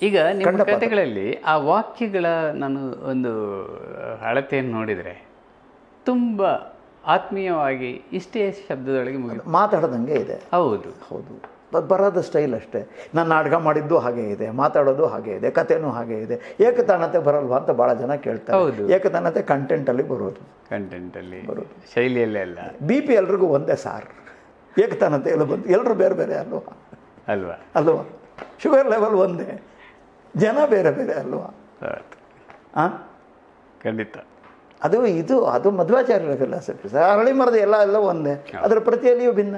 ಈಗ ನಿಮ್ಮ ಕಥೆಗಳಲ್ಲಿ ಆ ವಾಕ್ಯಗಳ ನಾನು ಒಂದು ಅಳತೆಯನ್ನು ನೋಡಿದರೆ ತುಂಬ ಆತ್ಮೀಯವಾಗಿ ಇಷ್ಟೇ ಶಬ್ದದೊಳಗೆ ಮುಗಿ ಮಾತಾಡ್ದಂಗೆ ಇದೆ ಹೌದು ಹೌದು ಬ- ಬರೋದು ಸ್ಟೈಲ್ ಅಷ್ಟೇ ನಾನು ನಾಟಕ ಮಾಡಿದ್ದು ಹಾಗೆ ಇದೆ ಮಾತಾಡೋದು ಹಾಗೆ ಇದೆ ಕಥೆನೂ ಹಾಗೆ ಇದೆ ಏಕತಾನತೆ ಬರಲ್ವಾ ಅಂತ ಭಾಳ ಜನ ಕೇಳ್ತಾರೆ ಹೌದು. ಏಕತಾನತೆ ಕಂಟೆಂಟಲ್ಲಿ ಬರೋದು ಕಂಟೆಂಟಲ್ಲಿ ಶೈಲಿಯಲ್ಲೆಲ್ಲ ಬಿ ಪಿ ಎಲ್ರಿಗೂ ಒಂದೇ ಸಾರ್ ಏಕತಾನತೆ ಎಲ್ಲ ಬಂದು ಎಲ್ಲರೂ ಬೇರೆ ಬೇರೆ ಅಲ್ವಾ ಅಲ್ವಾ ಅಲ್ವಾ ಶುಗರ್ ಲೆವೆಲ್ ಒಂದೇ ಜನ ಬೇರೆ ಬೇರೆ ಅಲ್ವಾ ಹೌದು. ಆ? ಖಂಡಿತ ಅದು ಇದು ಅದು ಮಧ್ವಾಚಾರ್ಯರ ಫಿಲಾಸಫಿ ಸರ್ ಅರಳಿ ಮರದ ಎಲ್ಲ ಎಲ್ಲ ಒಂದೇ ಅದರ ಪ್ರತಿಯಲ್ಲಿಯೂ ಭಿನ್ನ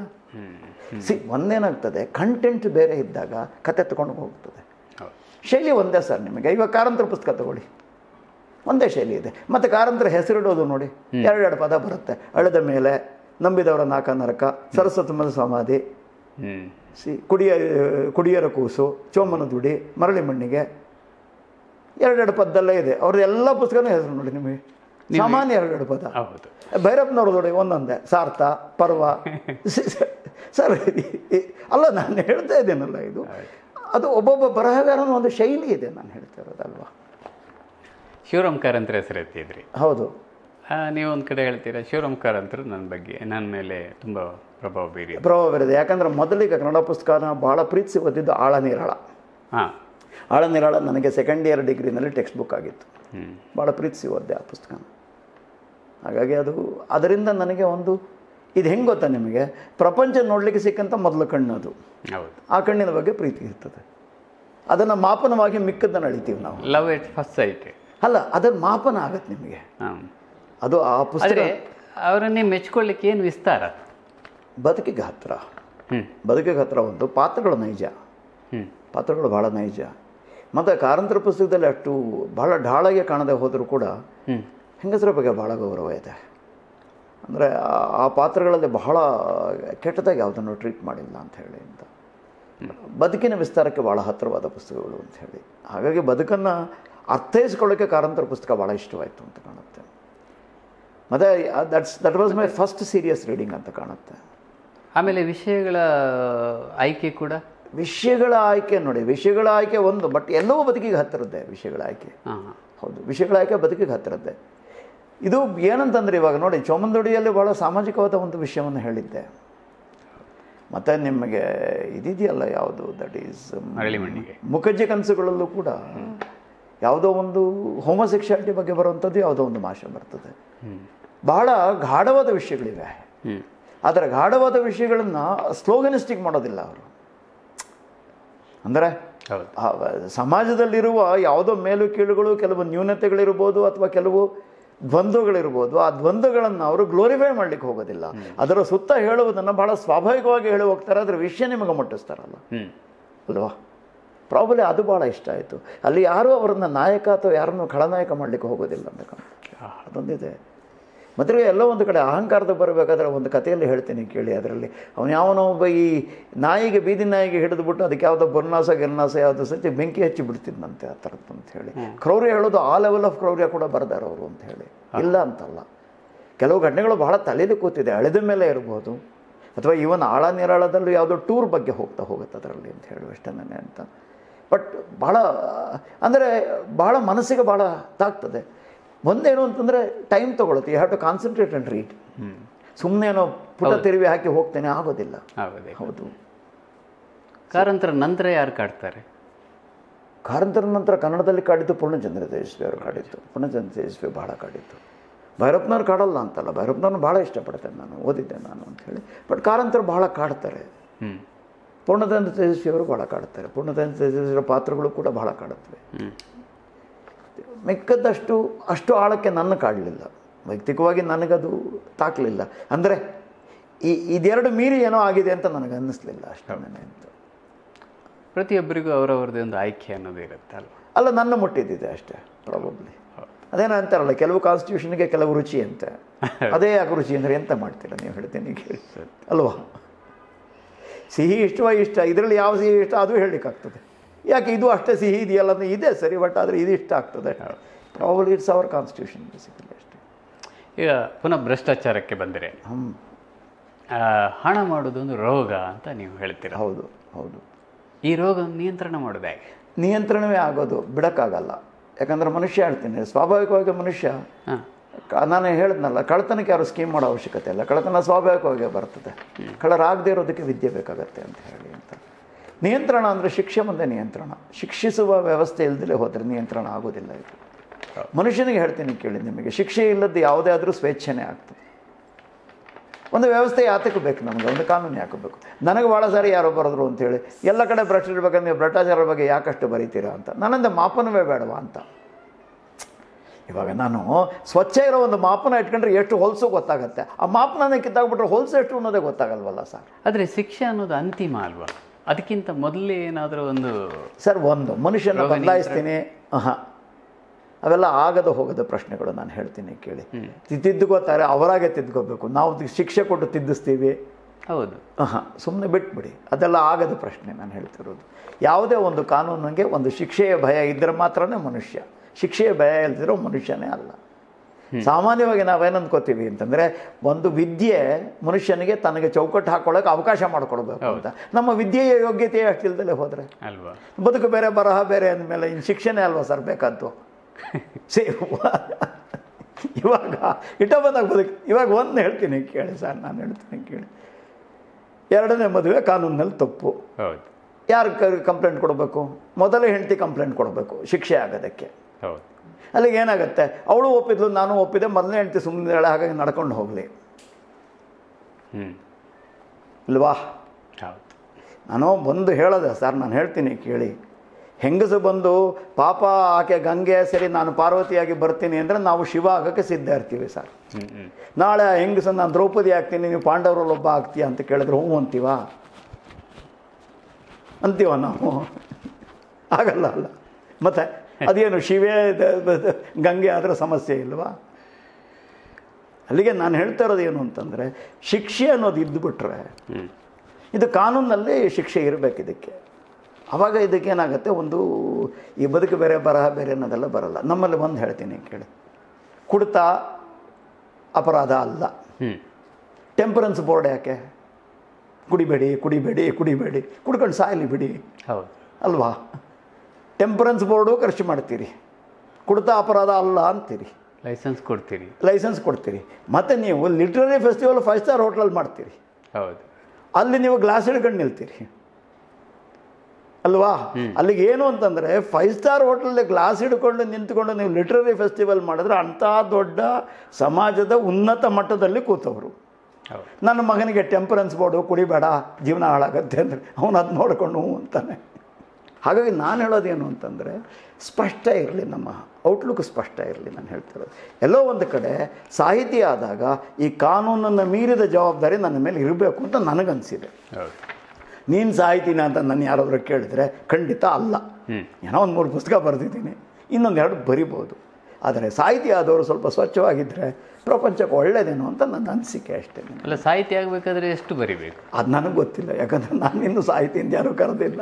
ಸಿ ಒಂದೇನಾಗ್ತದೆ ಕಂಟೆಂಟ್ ಬೇರೆ ಇದ್ದಾಗ ಕತೆ ತಗೊಂಡು ಹೋಗ್ತದೆ ಹೌದು ಶೈಲಿ ಒಂದೇ ಸರ್ ನಿಮಗೆ ಇವಾಗ ಕಾರಂತರ ಪುಸ್ತಕ ತಗೊಳ್ಳಿ ಒಂದೇ ಶೈಲಿ ಇದೆ ಮತ್ತು ಕಾರಂತರ ಹೆಸರಿಡೋದು ನೋಡಿ ಎರಡೆರಡು ಪದ ಬರುತ್ತೆ ಅಳೆದ ಮೇಲೆ ನಂಬಿದವರ ನಾಕ ನರಕ ಸರಸ್ವತಿ ಸಮಾಧಿ ಹ್ಞೂ ಸಿ ಕುಡಿಯ ಕುಡಿಯರ ಕೂಸು ಚೋಮನ ದುಡಿ ಮರಳಿ ಮಣ್ಣಿಗೆ ಎರಡೆರಡು ಪದದಲ್ಲೇ ಇದೆ ಅವ್ರದ್ದು ಎಲ್ಲ ಪುಸ್ತಕನೂ ಹೆಸರು ನೋಡಿ ನಿಮಗೆ ಸಾಮಾನ್ಯ ಎರಡೆರಡು ಪದ ಹೌದು ಭೈರಪ್ಪನವ್ರ ನೋಡಿ ಒಂದೊಂದೇ ಸಾರ್ಥ ಪರ್ವ ಸಿ- ಸಿ- ಸರ್ ಈ- ಈ- ಅಲ್ಲ ನಾನು ಹೇಳ್ತಾ ಇದ್ದೇನಲ್ಲ ಇದು ಅದು ಒಬ್ಬೊಬ್ಬ ಬರಹಗಾರನ ಒಂದು ಶೈಲಿ ಇದೆ ನಾನು ಹೇಳ್ತಾ ಇರೋದಲ್ವಾ ಶಿವರಾಮ್ ಕಾರಂತರ ಹೆಸರು ಎತ್ತಿದ್ರಿ ಹೌದು ಆ, ನೀವು ಒಂದು ಕಡೆ ಹೇಳ್ತೀರಾ ಶಿವರಾಮ್ ಕಾರಂತರು ನನ್ನ ಬಗ್ಗೆ ನನ್ನ ಮೇಲೆ ತುಂಬ ಪ್ರಭಾವ ಬೀರಿ ಪ್ರಭಾವ ಬೀರಿದೆ ಯಾಕಂದ್ರೆ ಮೊದಲಿಗೆ ಕನ್ನಡ ಪುಸ್ತಕನ ಭಾಳ ಪ್ರೀತಿಸಿ ಓದಿದ್ದು ಆಳ ನೀರಾಳ ಹಾಂ ಆಳ ನೀರಾಳ ನನಗೆ ಸೆಕೆಂಡ್ ಇಯರ್ ಡಿಗ್ರಿನಲ್ಲಿ ಟೆಕ್ಸ್ಟ್ ಬುಕ್ ಆಗಿತ್ತು ಹ್ಞೂ ಭಾಳ ಪ್ರೀತಿಸಿ ಓದಿದೆ ಆ ಪುಸ್ತಕನ ಹಾಗಾಗಿ ಅದು ಅದರಿಂದ ನನಗೆ ಒಂದು ಇದು ಹೆಂಗೆ ಗೊತ್ತಾ ನಿಮಗೆ ಪ್ರಪಂಚ ನೋಡಲಿಕ್ಕೆ ಸಿಕ್ಕಂಥ ಮೊದಲು ಕಣ್ಣು ಅದು ಹೌದು ಆ ಕಣ್ಣಿನ ಬಗ್ಗೆ ಪ್ರೀತಿ ಇರ್ತದೆ ಅದನ್ನು ಮಾಪನವಾಗಿ ಮಿಕ್ಕದ್ದನ್ನು ಅಳಿತೀವಿ ನಾವು ಲವ್ ಎಟ್ ಫಸ್ಟ್ ಸೈಟ್ ಅಲ್ಲ ಅದರ ಮಾಪನ ಆಗತ್ತೆ ನಿಮಗೆ ಹಾಂ ಅದು ಆ ಪುಸ್ತಕ ಆದರೆ ಅವರನ್ನೇ ಮೆಚ್ಕೊಳ್ಳಿಕ್ಕೆ ಏನು ವಿಸ್ತಾರ ಬದುಕಿಗೆ ಹತ್ತಿರ ಹ್ಞೂ ಬದುಕಿಗೆ ಹತ್ತಿರ ಒಂದು ಪಾತ್ರಗಳು ನೈಜ ಹ್ಞೂ ಪಾತ್ರಗಳು ಭಾಳ ನೈಜ ಮತ್ತು ಕಾರಂತರ ಪುಸ್ತಕದಲ್ಲಿ ಅಷ್ಟು ಭಾಳ ಢಾಳಗೆ ಕಾಣದೆ ಹೋದರೂ ಕೂಡ ಹ್ಞೂ ಹೆಂಗಸರ ಬಗ್ಗೆ ಭಾಳ ಗೌರವ ಇದೆ ಅಂದರೆ ಆ ಪಾತ್ರಗಳಲ್ಲಿ ಬಹಳ ಕೆಟ್ಟದಾಗಿ ಯಾವುದನ್ನು ಟ್ರೀಟ್ ಮಾಡಿಲ್ಲ ಅಂತ ಹೇಳಿ ಅಂತ ಬದುಕಿನ ವಿಸ್ತಾರಕ್ಕೆ ಭಾಳ ಹತ್ತಿರವಾದ ಪುಸ್ತಕಗಳು ಅಂತ ಹೇಳಿ ಹಾಗಾಗಿ ಬದುಕನ್ನು ಅರ್ಥೈಸ್ಕೊಳ್ಳೋಕ್ಕೆ ಕಾರಂತರ ಪುಸ್ತಕ ಭಾಳ ಇಷ್ಟವಾಯಿತು ಅಂತ ಕಾಣುತ್ತೆ ಮತ್ತು that's that was my first serious reading ಅಂತ ಕಾಣುತ್ತೆ ಆಮೇಲೆ ವಿಷಯಗಳ ಆಯ್ಕೆ ಕೂಡ ವಿಷಯಗಳ ಆಯ್ಕೆ ನೋಡಿ ವಿಷಯಗಳ ಆಯ್ಕೆ ಒಂದು ಬಟ್ ಎಲ್ಲವೂ ಬದುಕಿಗೆ ಹತ್ತಿರದ್ದೇ ವಿಷಯಗಳ ಆಯ್ಕೆ ಹಾಂ ಹಾಂ ಹೌದು ವಿಷಯಗಳ ಆಯ್ಕೆ ಬದುಕಿಗೆ ಹತ್ತಿರದ್ದೇ ಇದು ಏನಂತಂದ್ರೆ ಇವಾಗ ನೋಡಿ ಚೋಮಂದೊಡಿಯಲ್ಲಿ ಭಾಳ ಸಾಮಾಜಿಕವಾದ ಒಂದು ವಿಷಯವನ್ನು ಹೇಳಿದ್ದೆ ಮತ್ತು ನಿಮಗೆ ಇದಿದೆಯಲ್ಲ ಯಾವುದು ದಟ್ ಈಸ್ ಮರಳಿ ಮಣ್ಣಿಗೆ ಮುಖಜ್ಜಿ ಕನಸುಗಳಲ್ಲೂ ಕೂಡ ಯಾವುದೋ ಒಂದು ಹೋಮಸೆಕ್ಷುಯಾಲಿಟಿ ಬಗ್ಗೆ ಬರುವಂಥದ್ದು ಯಾವುದೋ ಒಂದು ಭಾಷೆ ಬರ್ತದೆ ಹ್ಞೂ ಬಹಳ ಗಾಢವಾದ ವಿಷಯಗಳಿವೆ ಹ್ಞೂ ಆದರೆ ಗಾಢವಾದ ವಿಷಯಗಳನ್ನು ಸ್ಲೋಗನಿಸ್ಟಿಕ್ ಮಾಡೋದಿಲ್ಲ ಅವರು ಅಂದರೆ ಹೌದು ಆ ಸಮಾಜದಲ್ಲಿರುವ ಯಾವುದೋ ಮೇಲು ಕೀಳುಗಳು ಕೆಲವು ನ್ಯೂನತೆಗಳಿರ್ಬೋದು ಅಥವಾ ಕೆಲವು ದ್ವಂದ್ವಗಳಿರ್ಬೋದು ಆ ದ್ವಂದ್ವಗಳನ್ನು ಅವರು ಗ್ಲೋರಿಫೈ ಮಾಡಲಿಕ್ಕೆ ಹೋಗೋದಿಲ್ಲ ಅದರ ಸುತ್ತ ಹೇಳುವುದನ್ನು ಬಹಳ ಸ್ವಾಭಾವಿಕವಾಗಿ ಹೇಳಿ ಹೋಗ್ತಾರೆ ಅದರ ವಿಷಯ ನಿಮಗೆ ಮುಟ್ಟಿಸ್ತಾರಲ್ಲ ಹ್ಞೂ ಅಲ್ವಾ ಪ್ರಾಬಲಿ ಅದು ಭಾಳ ಇಷ್ಟ ಆಯಿತು ಅಲ್ಲಿ ಯಾರೂ ಅವರನ್ನು ನಾಯಕ ಅಥವಾ ಯಾರನ್ನು ಖಳನಾಯಕ ಮಾಡಲಿಕ್ಕೆ ಹೋಗೋದಿಲ್ಲ ಅಂತ ಕಾಣುತ್ತೆ ಅದೊಂದಿದೆ ಮತ್ತೆ ಎಲ್ಲೋ ಒಂದು ಕಡೆ ಅಹಂಕಾರದ ಬರಬೇಕಾದ್ರೆ ಒಂದು ಕಥೆಯಲ್ಲಿ ಹೇಳ್ತೀನಿ ಕೇಳಿ ಅದರಲ್ಲಿ ಅವನು ಯಾವನೋ ಒಬ್ಬ ಈ ನಾಯಿಗೆ ಬೀದಿ ನಾಯಿಗೆ ಹಿಡಿದುಬಿಟ್ಟು ಅದಕ್ಕೆ ಯಾವುದೋ ಬೊನ್ನಾಸ ಗಿರ್ನಾಸ ಯಾವುದೋ ಸತಿ ಬೆಂಕಿ ಹಚ್ಚಿ ಬಿಡ್ತಿದ್ದಂತೆ ಆ ಥರದ್ದು ಅಂತ ಹೇಳಿ ಕ್ರೌರ್ಯ ಹೇಳೋದು ಆ ಲೆವೆಲ್ ಆಫ್ ಕ್ರೌರ್ಯ ಕೂಡ ಬರ್ದಾರ ಅವರು ಅಂತ ಹೇಳಿ ಇಲ್ಲ ಅಂತಲ್ಲ ಕೆಲವು ಘಟನೆಗಳು ಬಹಳ ತಲೆಯಲ್ಲಿ ಕೂತಿದೆ ಅಳೆದ ಮೇಲೆ ಇರ್ಬೋದು ಅಥವಾ ಇವನ್ ಆಳ ನಿರಾಳದಲ್ಲೂ ಯಾವುದೋ ಟೂರ್ ಬಗ್ಗೆ ಹೋಗ್ತಾ ಹೋಗುತ್ತೆ ಅದರಲ್ಲಿ ಅಂತ ಹೇಳುವಷ್ಟೇ ನನಗೆ ಅಂತ ಬಟ್ ಭಾಳ ಅಂದರೆ ಭಾಳ ಮನಸ್ಸಿಗೆ ಭಾಳ ತಾಗ್ತದೆ ಒಂದೇನು ಅಂತಂದರೆ ಟೈಮ್ ತೊಗೊಳುತ್ತೆ you have to concentrate and read ಹ್ಞೂ ಸುಮ್ಮನೆ ಏನೋ ಪುಟ ತಿರುವಿ ಹಾಕಿ ಹೋಗ್ತೇನೆ ಆಗೋದಿಲ್ಲ ಹೌದೇ ಹೌದು ಕಾರಂತರ ನಂತರ ಯಾರು ಕಾಡ್ತಾರೆ ಕಾರಂತರ ನಂತರ ಕನ್ನಡದಲ್ಲಿ ಕಾಡಿದ್ದು ಪೂರ್ಣಚಂದ್ರ ತೇಜಸ್ವಿ ಅವರು ಕಾಡಿದ್ದು ಪೂರ್ಣಚಂದ್ರ ತೇಜಸ್ವಿ ಭಾಳ ಕಾಡಿದ್ದು ಭೈರಪ್ಪನವ್ರು ಕಾಡಲ್ಲ ಅಂತಲ್ಲ ಭೈರಪ್ಪನವ್ರನ್ನ ಭಾಳ ಇಷ್ಟಪಡ್ತೇನೆ ನಾನು ಓದಿದ್ದೆ ನಾನು ಅಂತ ಹೇಳಿ ಬಟ್ ಕಾರಂತರು ಭಾಳ ಕಾಡ್ತಾರೆ ಹ್ಞೂ ಪೂರ್ಣಚಂದ್ರ ತೇಜಸ್ವಿ ಅವರು ಭಾಳ ಕಾಡ್ತಾರೆ ಪೂರ್ಣಚಂದ್ರ ತೇಜಸ್ವಿಯವರ ಪಾತ್ರಗಳು ಕೂಡ ಭಾಳ ಕಾಡುತ್ತವೆ ಹ್ಞೂ ಮಿಕ್ಕದ್ದಷ್ಟು ಅಷ್ಟು ಆಳಕ್ಕೆ ನನ್ನ ಕಾಡಲಿಲ್ಲ ವೈಯಕ್ತಿಕವಾಗಿ ನನಗದು ತಾಕಲಿಲ್ಲ ಅಂದರೆ ಈ ಇದೆರಡು ಮೀರಿ ಏನೋ ಆಗಿದೆ ಅಂತ ನನಗೆ ಅನ್ನಿಸ್ಲಿಲ್ಲ ಅಷ್ಟೇ ಅಂತ ಪ್ರತಿಯೊಬ್ಬರಿಗೂ ಅವರವ್ರದ್ದೇ ಒಂದು ಆಯ್ಕೆ ಅನ್ನೋದು ಇರುತ್ತೆ ಅಲ್ವಾ ಅಲ್ಲ ನನ್ನ ಮುಟ್ಟಿದ್ದಿದೆ ಅಷ್ಟೇ ಪ್ರಾಬಬ್ಲಿ ಅದೇನೋ ಅಂತಾರಲ್ಲ ಕೆಲವು ಕಾನ್ಸ್ಟಿಟ್ಯೂಷನ್ಗೆ ಕೆಲವು ರುಚಿ ಅಂತೆ ಅದೇ ಯಾಕೆ ರುಚಿ ಅಂದರೆ ಎಂತ ಮಾಡ್ತೀರಾ ನೀವು ಹೇಳ್ತೀನಿ ಕೇಳಿ ಅಲ್ವಾ ಸಿಹಿ ಇಷ್ಟವ ಇಷ್ಟ ಇದರಲ್ಲಿ ಯಾವ ಸಿಹಿ ಇಷ್ಟ ಅದು ಹೇಳಲಿಕ್ಕಾಗ್ತದೆ ಯಾಕೆ ಇದು ಅಷ್ಟೇ ಸಿಹಿ ಇದೆಯಲ್ಲ ಅಂದ್ರೆ ಇದೆ ಸರಿ ಬಟ್ ಆದರೆ ಇದು ಇಷ್ಟ ಆಗ್ತದೆ probably it's our constitution basically ಅಷ್ಟೇ ಈಗ ಪುನಃ ಭ್ರಷ್ಟಾಚಾರಕ್ಕೆ ಬಂದರೆ ಹ್ಞೂ ಆ, ಹಣ ಮಾಡೋದು ಒಂದು ರೋಗ ಅಂತ ನೀವು ಹೇಳ್ತೀರ ಹೌದು ಹೌದು ಈ ರೋಗ ನಿಯಂತ್ರಣ ಮಾಡೋದು ಹೇಗೆ ನಿಯಂತ್ರಣವೇ ಆಗೋದು ಬಿಡೋಕ್ಕಾಗಲ್ಲ ಯಾಕಂದ್ರೆ ಮನುಷ್ಯ ಹೇಳ್ತೀನಿ ಸ್ವಾಭಾವಿಕವಾಗಿ ಮನುಷ್ಯ ಹಾಂ ಕ- ನಾನು ಹೇಳಿದ್ನಲ್ಲ ಕಳ್ತನಕ್ಕೆ ಯಾರು ಸ್ಕೀಮ್ ಮಾಡೋ ಅವಶ್ಯಕತೆ ಇಲ್ಲ ಕಳ್ತನ ಸ್ವಾಭಾವಿಕವಾಗಿ ಬರ್ತದೆ ಕಳ್ಳರಾಗದೇ ಇರೋದಕ್ಕೆ ವಿದ್ಯೆ ಬೇಕಾಗತ್ತೆ ಅಂತ ಹೇಳಿ ಅಂತ ನಿಯಂತ್ರಣ ಅಂದರೆ ಶಿಕ್ಷೆ ಮುಂದೆ ನಿಯಂತ್ರಣ ಶಿಕ್ಷಿಸುವ ವ್ಯವಸ್ಥೆ ಇಲ್ದಲೇ ಹೋದರೆ ನಿಯಂತ್ರಣ ಆಗೋದಿಲ್ಲ ಇದು ಮನುಷ್ಯನಿಗೆ ಹೇಳ್ತೀನಿ ಕೇಳಿ ನಿಮಗೆ ಶಿಕ್ಷೆ ಇಲ್ಲದ್ದು ಯಾವುದೇ ಆದರೂ ಸ್ವೇಚ್ಛೆನೇ ಆಗ್ತದೆ ಒಂದು ವ್ಯವಸ್ಥೆ ಯಾತಕ್ಕೆ ಬೇಕು ನಮಗೆ ಒಂದು ಕಾನೂನು ಯಾಕೆ ಬೇಕು ನನಗೆ ಭಾಳ ಸಾರಿ ಯಾರೋ ಬರೆದ್ರು ಅಂತೇಳಿ ಎಲ್ಲ ಕಡೆ ಭ್ರಷ್ಟರಿರ್ಬೇಕಂದ್ರೆ ನೀವು ಭ್ರಷ್ಟಾಚಾರದ ಬಗ್ಗೆ ಯಾಕಷ್ಟು ಬರೀತೀರಾ ಅಂತ ನನ್ನಂದ ಮಾಪನವೇ ಬೇಡವಾ ಅಂತ ಇವಾಗ ನಾನು ಸ್ವಚ್ಛ ಇರೋ ಒಂದು ಮಾಪನ ಇಟ್ಕೊಂಡ್ರೆ ಎಷ್ಟು ಹೊಲಸು ಗೊತ್ತಾಗುತ್ತೆ ಆ ಮಾಪನನೇ ಕಿತ್ತಾಗ್ಬಿಟ್ರೆ ಹೊಲಸು ಎಷ್ಟು ಅನ್ನೋದೇ ಗೊತ್ತಾಗಲ್ವಲ್ಲ ಸರ್ ಆದರೆ ಶಿಕ್ಷೆ ಅನ್ನೋದು ಅಂತಿಮ ಅಲ್ವಾ ಅದಕ್ಕಿಂತ ಮೊದಲೇ ಏನಾದರೂ ಒಂದು ಸರ್ ಒಂದು ಮನುಷ್ಯನ ಬದಲಾಯಿಸ್ತೀನಿ ಹಾಂ ಅವೆಲ್ಲ ಆಗದ ಹೋಗದ ಪ್ರಶ್ನೆಗಳು ನಾನು ಹೇಳ್ತೀನಿ ಕೇಳಿ ತಿ- ತಿದ್ದುಕೋತಾರೆ ಅವರಾಗೆ ತಿದ್ಕೋಬೇಕು ನಾವು ತಿ- ಶಿಕ್ಷೆ ಕೊಟ್ಟು ತಿದ್ದಿಸ್ತೀವಿ ಹೌದು ಹಾಂ ಸುಮ್ಮನೆ ಬಿಟ್ಬಿಡಿ ಅದೆಲ್ಲ ಆಗದ ಪ್ರಶ್ನೆ ನಾನು ಹೇಳ್ತಿರೋದು ಯಾವುದೇ ಒಂದು ಕಾನೂನಿಗೆ ಒಂದು ಶಿಕ್ಷೆಯ ಭಯ ಇದ್ದರೆ ಮಾತ್ರನೇ ಮನುಷ್ಯ ಶಿಕ್ಷೆಯ ಭಯ ಇಲ್ದಿರೋ ಮನುಷ್ಯನೇ ಅಲ್ಲ ಸಾಮಾನ್ಯವಾಗಿ ನಾವೇನು ಅಂದ್ಕೋತೀವಿ ಅಂತಂದರೆ ಒಂದು ವಿದ್ಯೆ ಮನುಷ್ಯನಿಗೆ ತನಗೆ ಚೌಕಟ್ಟು ಹಾಕೊಳ್ಳೋಕೆ ಅವಕಾಶ ಮಾಡಿಕೊಡ್ಬೇಕು ಅಂತ ನಮ್ಮ ವಿದ್ಯೆಯ ಯೋಗ್ಯತೆ ಅಷ್ಟಿಲ್ದಲೇ ಹೋದರೆ ಅಲ್ವಾ ಬದುಕು ಬೇರೆ ಬರಹ ಬೇರೆ ಅಂದಮೇಲೆ ಇನ್ನು ಶಿಕ್ಷಣ ಅಲ್ವಾ ಸರ್ ಬೇಕಾದ್ದು ಸೇ ಇವಾಗ ಇಟ್ಟ ಬಂದಾಗ ಬದುಕು ಇವಾಗ ಒಂದು ಹೇಳ್ತೀನಿ ಕೇಳಿ ಸರ್ ನಾನು ಹೇಳ್ತೀನಿ ಕೇಳಿ ಎರಡನೇ ಮದುವೆ ಕಾನೂನಿನಲ್ಲಿ ತಪ್ಪು ಹೌದು ಯಾರು ಕಂಪ್ಲೇಂಟ್ ಕೊಡಬೇಕು ಮೊದಲೇ ಹೆಂಡತಿ ಕಂಪ್ಲೇಂಟ್ ಕೊಡಬೇಕು ಶಿಕ್ಷೆ ಆಗೋದಕ್ಕೆ ಹೌದು ಅಲ್ಲಿಗೆ ಏನಾಗುತ್ತೆ ಅವಳು ಒಪ್ಪಿದ್ಲು ನಾನು ಒಪ್ಪಿದೆ ಮೊದಲನೇ ಹೆಂಡತಿ ಸುಮ್ಮನೆ ಹಾಗಾಗಿ ನಡ್ಕೊಂಡು ಹೋಗಲಿ ಹ್ಞೂ ಇಲ್ವಾ ಹೌದು ನಾನು ಬಂದು ಹೇಳೋದೆ ಸರ್ ನಾನು ಹೇಳ್ತೀನಿ ಕೇಳಿ ಹೆಂಗಸು ಬಂದು ಪಾಪ ಆಕೆ ಗಂಗೆ ಸರಿ ನಾನು ಪಾರ್ವತಿಯಾಗಿ ಬರ್ತೀನಿ ಅಂದರೆ ನಾವು ಶಿವ ಆಗೋಕ್ಕೆ ಸಿದ್ಧ ಇರ್ತೀವಿ ಸರ್ ಹ್ಞೂ ಹ್ಞೂ ನಾಳೆ ಆ ಹೆಂಗಸು ನಾನು ದ್ರೌಪದಿ ಆಗ್ತೀನಿ ನೀವು ಪಾಂಡವರಲ್ಲಿ ಒಬ್ಬ ಆಗ್ತೀಯ ಅಂತ ಕೇಳಿದ್ರೆ ಹ್ಞೂ ಅಂತೀವ ಅಂತೀವ ನಾವು ಆಗಲ್ಲ ಅಲ್ಲ ಮತ್ತೆ ಅದೇನು ಶಿವೇ ದ- ದ- ದ- ಗಂಗೆ ಆದರೆ ಸಮಸ್ಯೆ ಇಲ್ವಾ ಅಲ್ಲಿಗೆ ನಾನು ಹೇಳ್ತಾ ಇರೋದು ಏನು ಅಂತಂದರೆ ಶಿಕ್ಷೆ ಅನ್ನೋದು ಇದ್ದುಬಿಟ್ರೆ ಹ್ಞೂ ಇದು ಕಾನೂನಲ್ಲಿ ಶಿಕ್ಷೆ ಇರಬೇಕು ಇದಕ್ಕೆ ಆವಾಗ ಇದಕ್ಕೇನಾಗುತ್ತೆ ಒಂದು ಈ ಬದುಕು ಬೇರೆ ಬರಹ ಬೇರೆ ಅನ್ನೋದೆಲ್ಲ ಬರಲ್ಲ ನಮ್ಮಲ್ಲಿ ಒಂದು ಹೇಳ್ತೀನಿ ಕೇಳಿ ಕುಡ್ತ ಅಪರಾಧ ಅಲ್ಲ ಹ್ಞೂ ಟೆಂಪರೆನ್ಸ್ ಬೋರ್ಡ್ ಯಾಕೆ ಕುಡಿಬೇಡಿ ಕುಡಿಬೇಡಿ ಕುಡಿಬೇಡಿ ಕುಡ್ಕೊಂಡು ಸಾಯಲಿ ಬಿಡಿ ಹೌದು ಅಲ್ವಾ ಟೆಂಪರೆನ್ಸ್ ಬೋರ್ಡು ಖರ್ಚು ಮಾಡ್ತೀರಿ ಕುಡ್ತ ಅಪರಾಧ ಅಲ್ಲ ಅಂತೀರಿ ಲೈಸೆನ್ಸ್ ಕೊಡ್ತೀರಿ ಲೈಸೆನ್ಸ್ ಕೊಡ್ತೀರಿ ಮತ್ತು ನೀವು ಲಿಟ್ರರಿ ಫೆಸ್ಟಿವಲ್ ಫೈವ್ ಸ್ಟಾರ್ ಹೋಟ್ಲಲ್ಲಿ ಮಾಡ್ತೀರಿ ಹೌದು ಅಲ್ಲಿ ನೀವು ಗ್ಲಾಸ್ ಹಿಡ್ಕೊಂಡು ನಿಲ್ತೀರಿ ಅಲ್ವಾ ಅಲ್ಲಿಗೆ ಏನು ಅಂತಂದರೆ ಫೈವ್ ಸ್ಟಾರ್ ಹೋಟೆಲಲ್ಲಿ ಗ್ಲಾಸ್ ಹಿಡ್ಕೊಂಡು ನಿಂತ್ಕೊಂಡು ನೀವು ಲಿಟ್ರರಿ ಫೆಸ್ಟಿವಲ್ ಮಾಡಿದ್ರೆ ಅಂಥ ದೊಡ್ಡ ಸಮಾಜದ ಉನ್ನತ ಮಟ್ಟದಲ್ಲಿ ಕೂತವರು ಹೌದು ನನ್ನ ಮಗನಿಗೆ ಟೆಂಪರೆನ್ಸ್ ಬೋರ್ಡು ಕುಡಿಬೇಡ ಜೀವನ ಹಾಳಾಗತ್ತೆ ಅಂದರೆ ಅವನು ಅದು ನೋಡ್ಕೊಂಡು ಹ್ಞೂ ಅಂತಾನೆ ಹಾಗಾಗಿ ನಾನು ಹೇಳೋದೇನು ಅಂತಂದರೆ ಸ್ಪಷ್ಟ ಇರಲಿ ನಮ್ಮ ಔಟ್ಲುಕ್ ಸ್ಪಷ್ಟ ಇರಲಿ ನಾನು ಹೇಳ್ತಿರೋದು ಎಲ್ಲೋ ಒಂದು ಕಡೆ ಸಾಹಿತಿ ಆದಾಗ ಈ ಕಾನೂನನ್ನು ಮೀರಿದ ಜವಾಬ್ದಾರಿ ನನ್ನ ಮೇಲೆ ಇರಬೇಕು ಅಂತ ನನಗನ್ಸಿದೆ ಹೌದು ನೀನು ಸಾಹಿತಿನ ಅಂತ ನಾನು ಯಾರಾದರೂ ಕೇಳಿದರೆ ಖಂಡಿತ ಅಲ್ಲ ಹ್ಞೂ ಏನೋ ಒಂದು ಮೂರು ಪುಸ್ತಕ ಬರೆದಿದ್ದೀನಿ ಇನ್ನೊಂದು ಎರಡು ಬರಿಬೋದು ಆದರೆ ಸಾಹಿತಿ ಆದವರು ಸ್ವಲ್ಪ ಸ್ವಚ್ಛವಾಗಿದ್ದರೆ ಪ್ರಪಂಚಕ್ಕೆ ಒಳ್ಳೆಯದೇನೋ ಅಂತ ನನ್ನ ಅನಿಸಿಕೆ ಅಷ್ಟೇ ಅಲ್ಲ ಸಾಹಿತ್ಯ ಆಗಬೇಕಾದ್ರೆ ಎಷ್ಟು ಬರಿಬೇಕು ಅದು ನನಗೆ ಗೊತ್ತಿಲ್ಲ ಯಾಕಂದರೆ ನಾನು ಇನ್ನೂ ಸಾಹಿತಿ ಅಂತ ಯಾರೂ ಕರೆದಿಲ್ಲ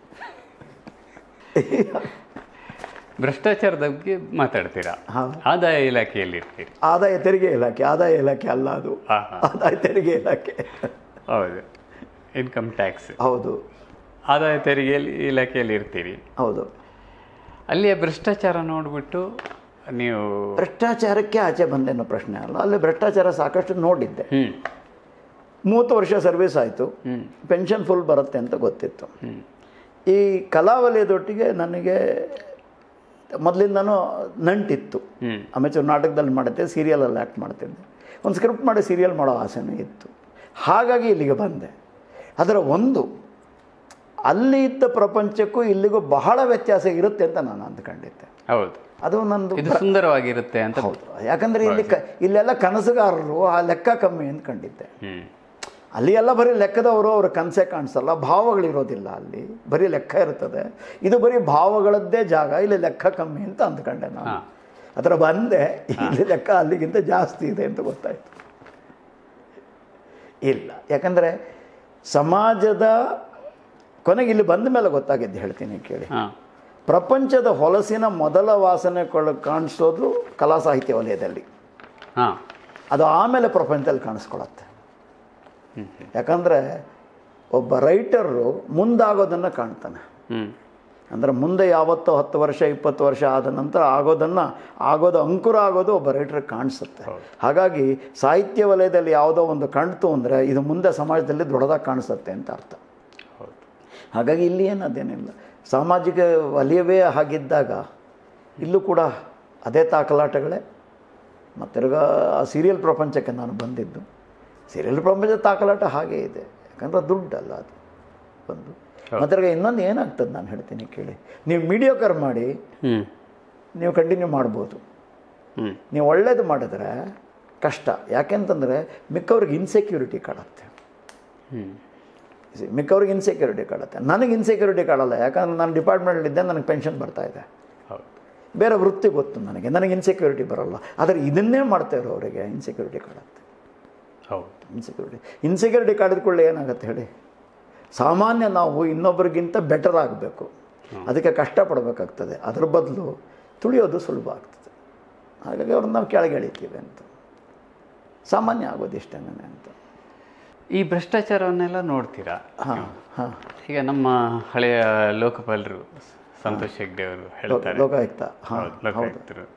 ಭ್ರಷ್ಟಾಚಾರದ ಬಗ್ಗೆ ಮಾತಾಡ್ತೀರಾ ಹೌದು. ಆದಾಯ ಇಲಾಖೆಯಲ್ಲಿ ಇರ್ತೀರಿ ಆದಾಯ ತೆರಿಗೆ ಇಲಾಖೆ ಆದಾಯ ಇಲಾಖೆ ಅಲ್ಲ ಅದು ಹಾಂ ಹಾಂ ಆದಾಯ ತೆರಿಗೆ ಇಲಾಖೆ ಹೌದು ಇನ್ಕಮ್ ಟ್ಯಾಕ್ಸ್ ಹೌದು ಆದಾಯ ತೆರಿಗೆಯಲ್ಲಿ ಇಲಾಖೆಯಲ್ಲಿ ಇರ್ತೀರಿ ಹೌದು ಅಲ್ಲಿಯ ಭ್ರಷ್ಟಾಚಾರ ನೋಡಿಬಿಟ್ಟು ನೀವು ಭ್ರಷ್ಟಾಚಾರಕ್ಕೆ ಆಚೆ ಬಂದೇನೋ ಪ್ರಶ್ನೆ ಅಲ್ಲ ಅಲ್ಲಿ ಭ್ರಷ್ಟಾಚಾರ ಸಾಕಷ್ಟು ನೋಡಿದ್ದೆ ಹ್ಞೂ ಮೂವತ್ತು ವರ್ಷ ಸರ್ವಿಸ್ ಆಯಿತು ಹ್ಞೂ ಪೆನ್ಷನ್ ಫುಲ್ ಬರುತ್ತೆ ಅಂತ ಗೊತ್ತಿತ್ತು ಹ್ಞೂ ಈ ಕಲಾವಲಯದೊಟ್ಟಿಗೆ ನನಗೆ ಮೊದಲಿಂದನೂ ನಂಟಿತ್ತು ಹ್ಞೂ ಅಮೆಚೂರ್ ನಾಟಕದಲ್ಲಿ ಮಾಡಿದ್ದೆ ಸೀರಿಯಲಲ್ಲಿ ಆ್ಯಕ್ಟ್ ಮಾಡ್ತಿದ್ದೆ ಒಂದು ಸ್ಕ್ರಿಪ್ಟ್ ಮಾಡಿ ಸೀರಿಯಲ್ ಮಾಡೋ ಆಸೆನೂ ಇತ್ತು ಹಾಗಾಗಿ ಇಲ್ಲಿಗೆ ಬಂದೆ ಅದರ ಒಂದು ಅಲ್ಲಿ ಇದ್ದ ಪ್ರಪಂಚಕ್ಕೂ ಇಲ್ಲಿಗೂ ಬಹಳ ವ್ಯತ್ಯಾಸ ಇರುತ್ತೆ ಅಂತ ನಾನು ಅಂದ್ಕೊಂಡಿದ್ದೆ ಹೌದು ಅದು ನಂದು ಇದು ಸುಂದರವಾಗಿರುತ್ತೆ ಅಂತ ಹೌದು ಯಾಕಂದರೆ ಇಲ್ಲಿ ಕ ಇಲ್ಲೆಲ್ಲ ಕನಸುಗಾರರು ಆ ಲೆಕ್ಕ ಕಮ್ಮಿ ಅಂದ್ಕೊಂಡಿದ್ದೆ ಹ್ಞೂ ಅಲ್ಲಿ ಎಲ್ಲ ಬರೀ ಲೆಕ್ಕದವರು ಅವ್ರ ಕನಸೇ ಕಾಣಿಸಲ್ಲ ಭಾವಗಳಿರೋದಿಲ್ಲ ಅಲ್ಲಿ ಬರೀ ಲೆಕ್ಕ ಇರ್ತದೆ ಇದು ಬರೀ ಭಾವಗಳದ್ದೇ ಜಾಗ ಇಲ್ಲಿ ಲೆಕ್ಕ ಕಮ್ಮಿ ಅಂತ ಅಂದ್ಕೊಂಡೆ ನಾನು ಹಾಂ ಅದರ ಬಂದೆ ಇಲ್ಲಿ ಲೆಕ್ಕ ಅಲ್ಲಿಗಿಂತ ಜಾಸ್ತಿ ಇದೆ ಅಂತ ಗೊತ್ತಾಯಿತು ಇಲ್ಲ ಯಾಕಂದರೆ ಸಮಾಜದ ಕೊನೆಗೆ ಇಲ್ಲಿ ಬಂದ ಮೇಲೆ ಗೊತ್ತಾಗಿದ್ದು ಹೇಳ್ತೀನಿ ಕೇಳಿ ಹಾಂ ಪ್ರಪಂಚದ ಹೊಲಸಿನ ಮೊದಲ ವಾಸನೆ ಕೊಳ ಕಾಣಿಸೋದು ಕಲಾ ಸಾಹಿತ್ಯ ವಲಯದಲ್ಲಿ ಹಾಂ ಅದು ಆಮೇಲೆ ಪ್ರಪಂಚದಲ್ಲಿ ಕಾಣಿಸ್ಕೊಳತ್ತೆ ಯಾಕಂದರೆ ಒಬ್ಬ ರೈಟರು ಮುಂದಾಗೋದನ್ನು ಕಾಣ್ತಾನೆ ಹ್ಞೂ ಅಂದರೆ ಮುಂದೆ ಯಾವತ್ತೋ ಹತ್ತು ವರ್ಷ ಇಪ್ಪತ್ತು ವರ್ಷ ಆದ ನಂತರ ಆಗೋದನ್ನು ಆಗೋದು ಅಂಕುರ ಆಗೋದು ಒಬ್ಬ ರೈಟ್ರಿಗೆ ಕಾಣಿಸುತ್ತೆ ಹಾಗಾಗಿ ಸಾಹಿತ್ಯ ವಲಯದಲ್ಲಿ ಯಾವುದೋ ಒಂದು ಕಾಣ್ತು ಅಂದರೆ ಇದು ಮುಂದೆ ಸಮಾಜದಲ್ಲಿ ದೊಡ್ಡದಾಗಿ ಕಾಣಿಸುತ್ತೆ ಅಂತ ಅರ್ಥ ಹೌದು ಹಾಗಾಗಿ ಇಲ್ಲಿ ಏನು ಅದೇನಿಲ್ಲ ಸಾಮಾಜಿಕ ವಲಯವೇ ಹಾಗಿದ್ದಾಗ ಇಲ್ಲೂ ಕೂಡ ಅದೇ ತಾಕಲಾಟಗಳೇ ಮತ್ತು ತಿರ್ಗಾ ಆ ಸೀರಿಯಲ್ ಪ್ರಪಂಚಕ್ಕೆ ನಾನು ಬಂದಿದ್ದು ಸೀರಿಯಲ್ ಪ್ರಪಂಚದ ತಾಕಲಾಟ ಹಾಗೇ ಇದೆ ಯಾಕಂದ್ರೆ ದುಡ್ಡಲ್ಲ ಅದು ಒಂದು ಮತ್ತು ತಿರ್ಗಾ ಇನ್ನೊಂದು ಏನಾಗ್ತದೆ ನಾನು ಹೇಳ್ತೀನಿ ಕೇಳಿ ನೀವು ಮೀಡಿಯೋಕರ್ ಮಾಡಿ ಹ್ಞೂ ನೀವು ಕಂಟಿನ್ಯೂ ಮಾಡ್ಬೋದು ಹ್ಞೂ ನೀವು ಒಳ್ಳೇದು ಮಾಡಿದ್ರೆ ಕಷ್ಟ ಯಾಕೆಂತಂದರೆ ಮಿಕ್ಕವ್ರಿಗೆ ಇನ್ಸೆಕ್ಯೂರಿಟಿ ಕಾಡುತ್ತೆ ಹ್ಞೂ See, ಮಿಕ್ಕವ್ರಿಗೆ ಇನ್ಸೆಕ್ಯೂರಿಟಿ ಕಾಡುತ್ತೆ ನನಗೆ ಇನ್ಸೆಕ್ಯೂರಿಟಿ ಕಾಡಲ್ಲ ಯಾಕಂದ್ರೆ ನಾನು ಡಿಪಾರ್ಟ್ಮೆಂಟಲ್ಲಿದ್ದೆ ನನಗೆ ಪೆನ್ಷನ್ ಬರ್ತಾ ಇದೆ ಹೌದು ಬೇರೆ ವೃತ್ತಿ ಗೊತ್ತು ನನಗೆ ನನಗೆ ಇನ್ಸೆಕ್ಯೂರಿಟಿ ಬರೋಲ್ಲ ಆದರೆ ಇದನ್ನೇ ಮಾಡ್ತಾ ಇರೋರಿಗೆ ಇನ್ಸೆಕ್ಯೂರಿಟಿ ಕಾಡುತ್ತೆ ಹೌದು ಇನ್ಸೆಕ್ಯೂರಿಟಿ ಇನ್ಸೆಕ್ಯೂರಿಟಿ ಕಾಡಿದ ಕೂಡಲೇ ಏನಾಗುತ್ತೆ ಹೇಳಿ ಸಾಮಾನ್ಯ ನಾವು ಇನ್ನೊಬ್ಬರಿಗಿಂತ ಬೆಟರ್ ಆಗಬೇಕು ಅದಕ್ಕೆ ಕಷ್ಟಪಡಬೇಕಾಗ್ತದೆ ಅದ್ರ ಬದಲು ತುಳಿಯೋದು ಸುಲಭ ಆಗ್ತದೆ ಹಾಗಾಗಿ ಅವ್ರನ್ನ ನಾವು ಕೆಳಗೆ ಎಳಿತೀವಿ ಅಂತ ಸಾಮಾನ್ಯ ಆಗೋದು ಇಷ್ಟೇನೆ ಅಂತ ಈ ಭ್ರಷ್ಟಾಚಾರವನ್ನೆಲ್ಲ ನೋಡ್ತೀರಾ ಹಾಂ ಹಾಂ ಈಗ ನಮ್ಮ ಹಳೆಯ ಲೋಕಪಾಲರು ಸಂತೋಷ್ ಹೆಗ್ಡೆ ಅವರು ಹೇಳ್ತಾರೆ ಲೋಕಾಯುಕ್ತ ಹಾಂ ಹೌದು, ಲೋಕಾಯುಕ್ತರು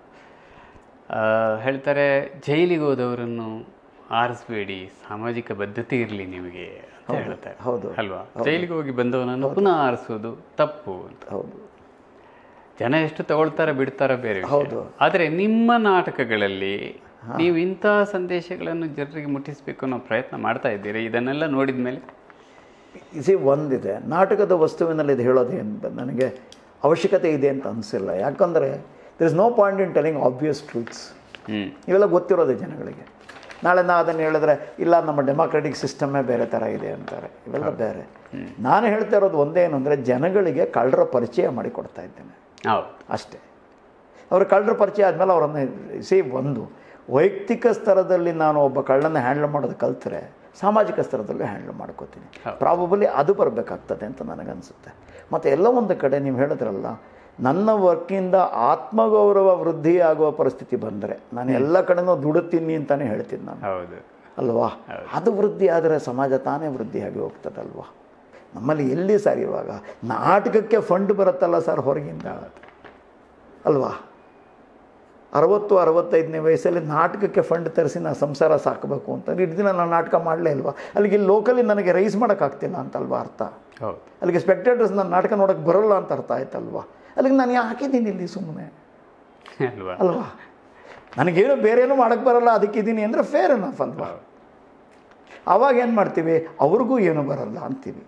ಆ, ಹೇಳ್ತಾರೆ ಜೈಲಿಗೆ ಹೋದವರನ್ನು ಆರಿಸ್ಬೇಡಿ ಸಾಮಾಜಿಕ ಬದ್ಧತೆ ಇರಲಿ ನಿಮಗೆ ಅಂತ ಹೇಳ್ತಾರೆ ಹೌದು ಅಲ್ವಾ ಜೈಲಿಗೆ ಹೋಗಿ ಬಂದವನನ್ನು ಪುನಃ ಆರಿಸೋದು ತಪ್ಪು ಅಂತ ಹೌದು ಜನ ಎಷ್ಟು ತಗೊಳ್ತಾರ ಬಿಡ್ತಾರ ಬೇರೆ ವಿಷಯ. ಹೌದು. ಆದರೆ ನಿಮ್ಮ ನಾಟಕಗಳಲ್ಲಿ ನೀವು ಇಂತಹ ಸಂದೇಶಗಳನ್ನು ಜನರಿಗೆ ಮುಟ್ಟಿಸಬೇಕು ಅನ್ನೋ ಪ್ರಯತ್ನ ಮಾಡ್ತಾ ಇದ್ದೀರಿ ಇದನ್ನೆಲ್ಲ ನೋಡಿದ ಮೇಲೆ ಸಿ ಒಂದಿದೆ ನಾಟಕದ ವಸ್ತುವಿನಲ್ಲಿ ಇದು ಹೇಳೋದೇನು ನನಗೆ ಅವಶ್ಯಕತೆ ಇದೆ ಅಂತ ಅನಿಸಿಲ್ಲ ಯಾಕಂದರೆ there is no point in telling obvious truths hmm ಇವೆಲ್ಲ ಗೊತ್ತಿರೋದೆ ಜನಗಳಿಗೆ ನಾಳೆ ನಾ ಅದನ್ನು ಹೇಳಿದ್ರೆ ಇಲ್ಲ ನಮ್ಮ ಡೆಮಾಕ್ರೆಟಿಕ್ ಸಿಸ್ಟಮ್ಮೇ ಬೇರೆ ಥರ ಇದೆ ಅಂತಾರೆ ಇವೆಲ್ಲ ಬೇರೆ ನಾನು ಹೇಳ್ತಾ ಇರೋದು ಒಂದೇ ಏನು ಅಂದರೆ ಜನಗಳಿಗೆ ಕಳ್ಳರ ಪರಿಚಯ ಮಾಡಿ ಕೊಡ್ತಾ ಇದ್ದೇನೆ ಹೌದು ಅಷ್ಟೇ ಅವ್ರ ಕಳ್ಳರ ಪರಿಚಯ ಆದಮೇಲೆ ಅವರನ್ನು ಸಿ ಒಂದು ವೈಯಕ್ತಿಕ ಸ್ತರದಲ್ಲಿ ನಾನು ಒಬ್ಬ ಕಳ್ಳನ ಹ್ಯಾಂಡಲ್ ಮಾಡೋದು ಕಲ್ತರೆ ಸಾಮಾಜಿಕ ಸ್ತರದಲ್ಲೂ ಹ್ಯಾಂಡಲ್ ಮಾಡ್ಕೋತೀನಿ ಪ್ರಾಬಬಲಿ ಅದು ಬರಬೇಕಾಗ್ತದೆ ಅಂತ ನನಗನ್ಸುತ್ತೆ ಮತ್ತು ಎಲ್ಲ ಒಂದು ಕಡೆ ನೀವು ಹೇಳಿದ್ರಲ್ಲ ನನ್ನ ವರ್ಕಿಂದ ಆತ್ಮಗೌರವ ವೃದ್ಧಿ ಆಗುವ ಪರಿಸ್ಥಿತಿ ಬಂದರೆ ನಾನು ಎಲ್ಲ ಕಡೆನೂ ದುಡುತ್ತೀನಿ ಅಂತಲೇ ಹೇಳ್ತೀನಿ ನಾನು ಹೌದು ಅಲ್ವಾ ಅದು ವೃದ್ಧಿ ಆದರೆ ಸಮಾಜ ತಾನೇ ವೃದ್ಧಿಯಾಗಿ ಹೋಗ್ತದಲ್ವಾ ನಮ್ಮಲ್ಲಿ ಎಲ್ಲಿ ಸರ್ ಇವಾಗ ನಾಟಕಕ್ಕೆ ಫಂಡ್ ಬರುತ್ತಲ್ಲ ಸರ್ ಹೊರಗಿಂದ ಅಲ್ವಾ ಅರವತ್ತು ಅರವತ್ತೈದನೇ ವಯಸ್ಸಲ್ಲಿ ನಾಟಕಕ್ಕೆ ಫಂಡ್ ತರಿಸಿ ನಾನು ಸಂಸಾರ ಸಾಕಬೇಕು ಅಂತ ಇಷ್ಟು ದಿನ ನಾನು ನಾಟಕ ಮಾಡಲೇ ಇಲ್ವಾ ಅಲ್ಲಿಗೆ ಇಲ್ಲಿ ಲೋಕಲಿ ನನಗೆ ರೈಸ್ ಮಾಡೋಕ್ಕಾಗ್ತಿಲ್ಲ ಅಂತಲ್ವಾ ಅರ್ಥ ಹೌದು ಅಲ್ಲಿಗೆ ಸ್ಪೆಕ್ಟೇಟರ್ಸ್ ನಾನು ನಾಟಕ ನೋಡೋಕ್ಕೆ ಬರೋಲ್ಲ ಅಂತ ಅರ್ಥ ಆಯ್ತಲ್ವಾ ಅಲ್ಲಿಗೆ ನಾನು ಯಾಕಿದ್ದೀನಿ ಇಲ್ಲಿ ಸುಮ್ಮನೆ ಅಲ್ವಾ ಅಲ್ವಾ ನನಗೇನು ಬೇರೇನು ಮಾಡೋಕ್ಕೆ ಬರಲ್ಲ ಅದಕ್ಕಿದ್ದೀನಿ ಅಂದರೆ ಫೇರ್ ಎನಫ್ ಅಲ್ವಾ ಅವಾಗ ಏನು ಮಾಡ್ತೀವಿ ಅವ್ರಿಗೂ ಏನು ಬರಲ್ಲ ಅಂತೀವಿ